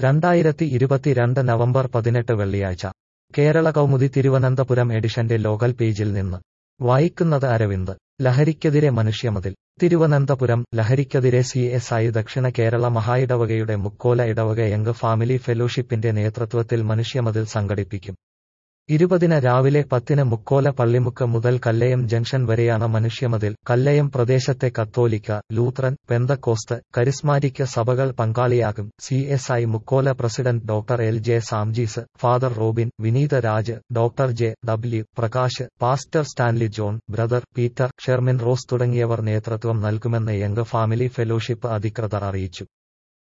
രണ്ടായിരത്തി ഇരുപത്തിരണ്ട് നവംബർ പതിനെട്ട് വെള്ളിയാഴ്ച കേരള കൗമുദി തിരുവനന്തപുരം എഡിഷന്റെ ലോകൽ പേജിൽ നിന്ന് വായിക്കുന്നത് അരവിന്ദ് ലഹരിക്കെതിരെ മനുഷ്യമതിൽ തിരുവനന്തപുരം ലഹരിക്കെതിരെ സി എസ് ഐ ദക്ഷിണ കേരള മഹായിടവകയുടെ മുക്കോല ഇടവക യങ് ഫാമിലി ഫെലോഷിപ്പിന്റെ നേതൃത്വത്തിൽ മനുഷ്യമതിൽ സംഘടിപ്പിക്കും ഇരുപതിന് രാവിലെ പത്തിന് മുക്കോല പള്ളിമുക്ക് മുതൽ കല്ലയം ജംഗ്ഷൻ വരെയാണ് മനുഷ്യമതിൽ കല്ലയം പ്രദേശത്തെ കത്തോലിക്ക ലൂത്രൻ പെന്തക്കോസ്ത് കരിസ്മാറ്റിക് സഭകൾ പങ്കാളിയാകും C S I Mukkola president doctor L J Samjees father Robin Vineetha Raj doctor J W Prakash pastor Stanley John brother Peter Shermin Rose തുടങ്ങിയവർ നേതൃത്വം നൽകുമെന്ന് യങ് ഫാമിലി ഫെലോഷിപ്പ് അധികൃതർ അറിയിച്ചു